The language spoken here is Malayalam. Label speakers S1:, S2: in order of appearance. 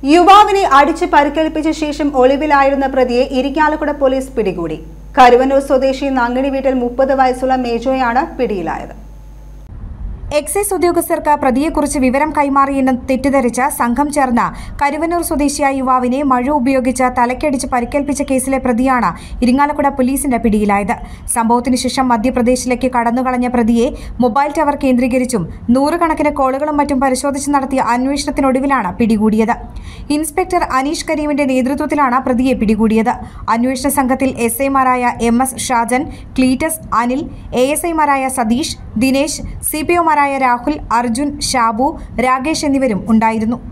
S1: യുവാവിനെ അടിച്ച് പരിക്കേൽപ്പിച്ച ശേഷം ഒളിവിലായിരുന്ന പ്രതിയെ ഇരിക്കാലക്കുട പോലീസ് പിടികൂടി കരുവന്നൂർ സ്വദേശി നങ്ങിണി വീട്ടിൽ മുപ്പത് വയസ്സുള്ള മേജോയാണ് പിടിയിലായത്
S2: എക്സൈസ് ഉദ്യോഗസ്ഥർക്ക് പ്രതിയെക്കുറിച്ച് വിവരം കൈമാറിയെന്ന് തെറ്റിദ്ധരിച്ച സംഘം ചേർന്ന് കരുവന്നൂർ സ്വദേശിയായ യുവാവിനെ മഴ ഉപയോഗിച്ച് തലക്കടിച്ച് പരിക്കേൽപ്പിച്ച കേസിലെ പ്രതിയാണ് ഇരിങ്ങാലക്കുട പോലീസിന്റെ പിടിയിലായത് സംഭവത്തിന് ശേഷം മധ്യപ്രദേശിലേക്ക് കടന്നുകളഞ്ഞ പ്രതിയെ മൊബൈൽ ടവർ കേന്ദ്രീകരിച്ചും നൂറുകണക്കിന് കോളുകളും മറ്റും പരിശോധിച്ച് നടത്തിയ അന്വേഷണത്തിനൊടുവിലാണ് പിടികൂടിയത് ഇൻസ്പെക്ടർ അനീഷ് കരീമിന്റെ നേതൃത്വത്തിലാണ് പ്രതിയെ പിടികൂടിയത് അന്വേഷണ സംഘത്തിൽ എസ് ഐമാരായ M S Shajan Cletus Anil A S ഐമാരായ സതീഷ് ദിനേശ് സി പി ഒമാരായ രാഹുൽ അർജുൻ ഷാബു രാകേഷ് എന്നിവരും ഉണ്ടായിരുന്നു